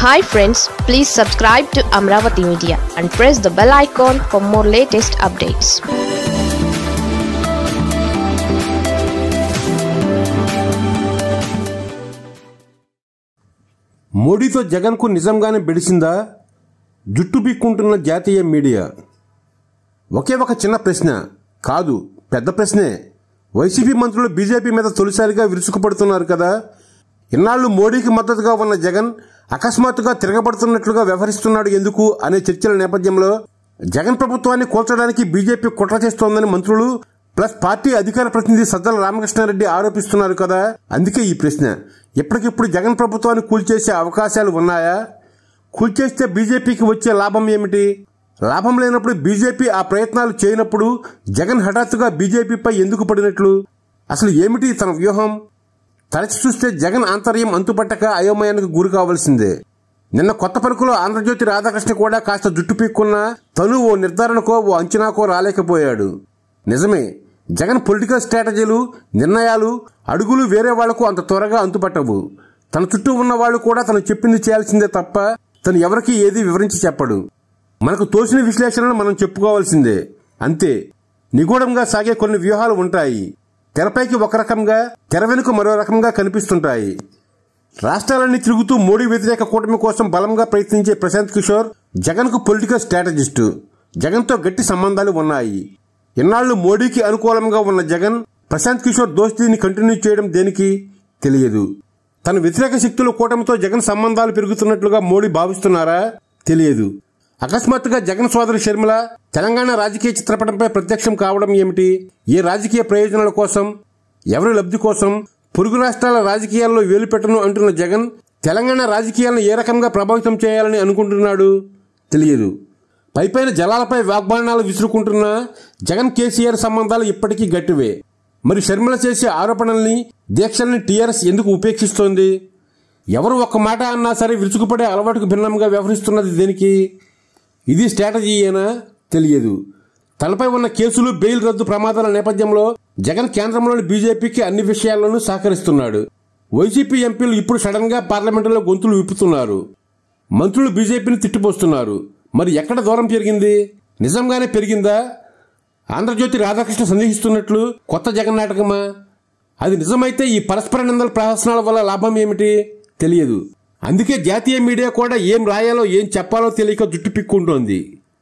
hi friends please subscribe to Amaravati media and press the bell icon for more latest updates మోడీతో జగన్కు నిజంగానే బెడిసిందా జుట్టు పీక్కుంటున్న జాతీయ మీడియా ఒకే ఒక చిన్న ప్రశ్న కాదు పెద్ద ప్రశ్నే వైసీపీ మంత్రులు బీజేపీ మీద తొలిసారిగా విరుచుకుపడుతున్నారు కదా ఇన్నాళ్లు మోడీకి మద్దతుగా ఉన్న జగన్ అకస్మాత్తుగా తిరగబడుతున్నట్లుగా వ్యవహరిస్తున్నాడు ఎందుకు అనే చర్చల నేపథ్యంలో జగన్ ప్రభుత్వాన్ని కూల్చడానికి బీజేపీ కుట్ర చేస్తోందని మంత్రులు ప్లస్ పార్టీ అధికార ప్రతినిధి సజ్జల రామకృష్ణారెడ్డి ఆరోపిస్తున్నారు కదా అందుకే ఈ ప్రశ్న ఇప్పటికిప్పుడు జగన్ ప్రభుత్వాన్ని కూల్చేసే అవకాశాలు ఉన్నాయా కూల్చేస్తే బీజేపీకి వచ్చే లాభం ఏమిటి లాభం లేనప్పుడు బీజేపీ ఆ ప్రయత్నాలు చేయనప్పుడు జగన్ హఠాత్తుగా బీజేపీపై ఎందుకు పడినట్లు అసలు ఏమిటి తన వ్యూహం తరచి చూస్తే జగన్ ఆంతర్యం అంతుపట్టక అయోమయానికి గురి కావాల్సిందే నిన్న కొత్త పరుకులో ఆంధ్రజ్యోతి రాధాకృష్ణ కూడా కాస్త జుట్టు పీక్కున్నా తను ఓ నిర్ధారణకో ఓ అంచనాకో రాలేకపోయాడు నిజమే జగన్ పొలిటికల్ స్ట్రాటజీలు నిర్ణయాలు అడుగులు వేరే వాళ్లకు అంత త్వరగా అంతుపట్టవు తన చుట్టూ ఉన్న వాళ్ళు కూడా తను చెప్పింది చేయాల్సిందే తప్ప తను ఎవరికీ ఏది వివరించి చెప్పడు మనకు తోచిన విశ్లేషణలు మనం చెప్పుకోవాల్సిందే అంతే నిగూఢంగా సాగే కొన్ని వ్యూహాలు ఉంటాయి తెరపైకి ఒక రకంగా తెర వెనుక మరో రకంగా కనిపిస్తుంటాయి రాష్ట్రాలన్నీ తిరుగుతూ మోడీ వ్యతిరేక కూటమి కోసం బలంగా ప్రయత్నించే ప్రశాంత్ కిషోర్ జగన్కు పొలిటికల్ స్ట్రాటజిస్టు జగన్తో గట్టి సంబంధాలు ఉన్నాయి ఇన్నాళ్లు మోడీకి అనుకూలంగా ఉన్న జగన్ ప్రశాంత్ కిషోర్ దోస్తీని కంటిన్యూ చేయడం దేనికి తెలియదు తన వ్యతిరేక శక్తుల కూటమితో జగన్ సంబంధాలు పెరుగుతున్నట్లుగా మోడీ భావిస్తున్నారా తెలియదు అకస్మాత్తుగా జగన్ సోదరి షర్మిల తెలంగాణ రాజకీయ చిత్రపటంపై ప్రత్యక్షం కావడం ఏమిటి ఏ రాజకీయ ప్రయోజనాల కోసం ఎవరి లబ్ధి కోసం పొరుగు రాష్ట్రాల రాజకీయాల్లో వేలుపెట్టను అంటున్న జగన్ తెలంగాణ రాజకీయాలను ఏ రకంగా ప్రభావితం చేయాలని అనుకుంటున్నాడు తెలియదు పైపైన జలాలపై వాగ్బాణాలు విసురుకుంటున్న జగన్ కేసీఆర్ సంబంధాలు ఇప్పటికీ గట్టివే మరి షర్మిల చేసే ఆరోపణల్ని దీక్షల్ని టీఆర్ఎస్ ఎందుకు ఉపేక్షిస్తోంది ఎవరు ఒక్క మాట అన్నా సరే విరుచుకుపడే అలవాటుకు భిన్నంగా వ్యవహరిస్తున్నది దేనికి ఇది స్ట్రాటజీయేనా తెలియదు తనపై ఉన్న కేసులు బెయిల్ రద్దు ప్రమాదాల నేపథ్యంలో జగన్ కేంద్రంలోని బీజేపీకి అన్ని విషయాల్లోనూ సహకరిస్తున్నాడు వైసీపీ ఎంపీలు ఇప్పుడు సడన్ గా పార్లమెంటులో గొంతులు విప్పుతున్నారు మంత్రులు బీజేపీని తిట్టిపోస్తున్నారు మరి ఎక్కడ దూరం పెరిగింది నిజంగానే పెరిగిందా ఆంధ్రజ్యోతి రాధాకృష్ణ సందేహిస్తున్నట్లు కొత్త జగన్ నాటకమా అది నిజమైతే ఈ పరస్పర నిందల ప్రహసనాల వల్ల లాభం ఏమిటి తెలియదు అందుకే జాతీయ మీడియా కూడా ఏం రాయాలో ఏం చెప్పాలో తెలియక జుట్టు పిక్కుంటోంది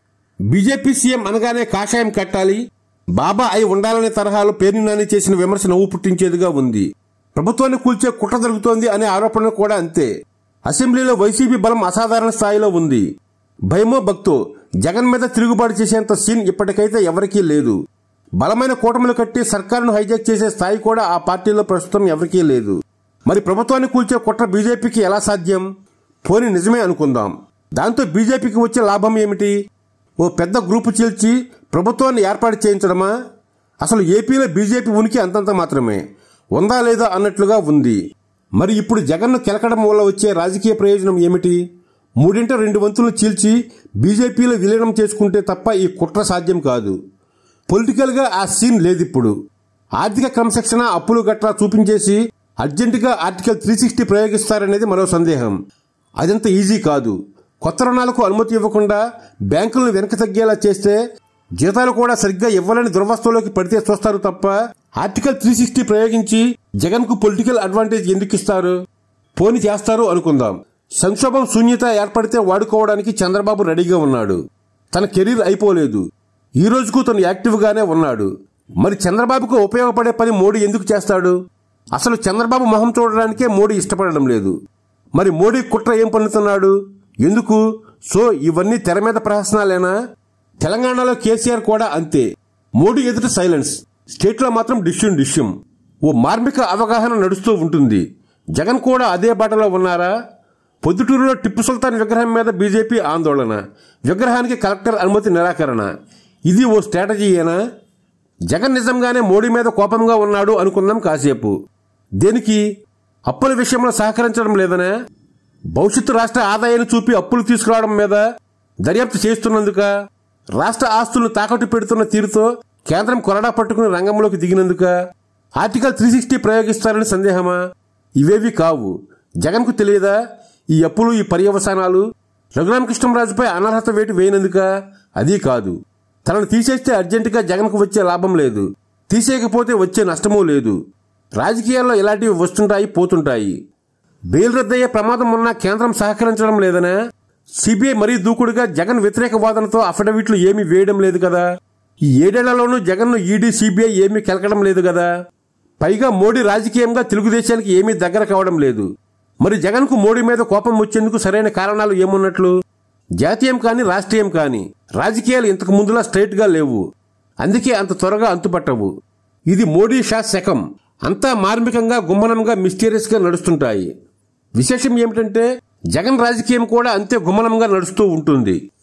బీజేపీ సీఎం అనగానే కాషాయం కట్టాలి బాబా అయి ఉండాలనే తరహాలో పేర్ని నాని చేసిన విమర్శ నవ్వు పుట్టించేదిగా ఉంది ప్రభుత్వాన్ని కూల్చే కుట్ర జరుగుతోంది అనే ఆరోపణ కూడా అంతే అసెంబ్లీలో వైసీపీ బలం అసాధారణ స్థాయిలో ఉంది భయమో భక్తో జగన్ మీద తిరుగుబాటు చేసేంత సీన్ ఇప్పటికైతే ఎవరికీ లేదు బలమైన కూటమిలు కట్టి సర్కారును హైజాక్ చేసే స్థాయి కూడా ఆ పార్టీలో ప్రస్తుతం ఎవరికీ లేదు మరి ప్రభుత్వాన్ని కూల్చే కుట్ర బీజేపీకి ఎలా సాధ్యం పోని నిజమే అనుకుందాం దాంతో బీజేపీకి వచ్చే లాభం ఏమిటి ఓ పెద్ద గ్రూపు చీల్చి ప్రభుత్వాన్ని ఏర్పాటు చేయించడమా అసలు ఏపీలో బీజేపీ ఉనికి అంతంత మాత్రమే ఉందా లేదా అన్నట్లుగా ఉంది మరి ఇప్పుడు జగన్ను కెలకడం వల్ల వచ్చే రాజకీయ ప్రయోజనం ఏమిటి మూడింట రెండు వంతులు చీల్చి బీజేపీలో విలీనం చేసుకుంటే తప్ప ఈ కుట్ర సాధ్యం కాదు పొలిటికల్గా ఆ సీన్ లేదిప్పుడు ఆర్థిక క్రమశిక్షణ అప్పులు గట్రా చూపించేసి అర్జెంటుగా ఆర్టికల్ త్రీ సిక్స్టీ ప్రయోగిస్తారనేది మరో సందేహం అదంత ఈజీ కాదు కొత్త రుణాలకు అనుమతి ఇవ్వకుండా బ్యాంకులను వెనక తగ్గేలా చేస్తే జీతాలు కూడా సరిగ్గా ఇవ్వాలని దురవస్థలోకి పడితే చూస్తారు తప్ప ఆర్టికల్ త్రీ సిక్స్టీ ప్రయోగించి జగన్ కు పొలిటికల్ అడ్వాంటేజ్ ఎందుకు ఇస్తారు పోని చేస్తారు అనుకుందాం సంక్షోభం శూన్యత ఏర్పడితే వాడుకోవడానికి చంద్రబాబు రెడీగా ఉన్నాడు తన కెరీర్ అయిపోలేదు ఈ రోజుకు తను యాక్టివ్ గానే ఉన్నాడు మరి చంద్రబాబుకు ఉపయోగపడే పని మోడీ ఎందుకు చేస్తాడు అసలు చంద్రబాబు మొహం చూడడానికే మోడీ ఇష్టపడడం లేదు మరి మోడీ కుట్ర ఏం పన్నుతున్నాడు ఎందుకు సో ఇవన్నీ తెర మీద ప్రహసనాలేనా తెలంగాణలో కేసీఆర్ కూడా అంతే మోడీ ఎదుట సైలెన్స్ స్టేట్లో మాత్రం డిష్యూం డిష్యూం ఓ మార్మిక అవగాహన నడుస్తూ ఉంటుంది జగన్ కూడా అదే బాటలో ఉన్నారా పొద్దుటూరులో టిప్పు సుల్తాన్ విగ్రహం మీద బీజేపీ ఆందోళన విగ్రహానికి కలెక్టర్ అనుమతి నిరాకరణ ఇది ఓ స్ట్రాటజీయేనా జగన్ నిజంగానే మోడీ మీద కోపంగా ఉన్నాడు అనుకున్నాం కాసేపు దేనికి అప్పుల విషయంలో సహకరించడం లేదనే భవిష్యత్తు రాష్ట్ర ఆదాయాన్ని చూపి అప్పులు తీసుకురావడం మీద దర్యాప్తు చేస్తున్నందుక రాష్ట్ర ఆస్తులను తాకట్టు పెడుతున్న తీరుతో కేంద్రం కొరడా పట్టుకుని రంగంలోకి దిగినందుక ఆర్టికల్ త్రీ సిక్స్టీ ప్రయోగిస్తారని సందేహమా ఇవేవి కావు జగన్కు తెలియదా ఈ అప్పులు ఈ పర్యవసానాలు రఘురామకృష్ణరాజుపై అనర్హత వేటు వేయనందుక అది కాదు తనను తీసేస్తే అర్జెంటుగా జగన్కు వచ్చే లాభం లేదు తీసేయకపోతే వచ్చే నష్టమూ లేదు రాజకీయాల్లో ఇలాంటివి వస్తుంటాయి పోతుంటాయి బెయిల్ రద్దయ్యే ప్రమాదం ఉన్నా కేంద్రం సహకరించడం లేదనా సిబిఐ మరీ దూకుడుగా జగన్ వ్యతిరేక వాదనతో అఫిడవిట్లు ఏమీ వేయడం లేదు కదా ఈ ఏడేళ్లలోనూ జగన్ను ఈడీ సిబిఐ ఏమీ కెలకడం లేదు కదా పైగా మోడీ రాజకీయంగా తెలుగుదేశానికి ఏమీ దగ్గర కావడం లేదు మరి జగన్కు మోడీ మీద కోపం వచ్చేందుకు సరైన కారణాలు ఏమున్నట్లు జాతీయం కాని రాష్ట్రీయం కాని రాజకీయాలు ఇంతకు ముందులా స్ట్రైట్ గా లేవు అందుకే అంత త్వరగా అంతుపట్టవు ఇది మోడీ షా శకం అంతా మార్మికంగా గుమ్మనంగా మిస్టీరియస్ గా నడుస్తుంటాయి విశేషం ఏమిటంటే జగన్ రాజకీయం కూడా అంతే గుమ్మనంగా నడుస్తూ ఉంటుంది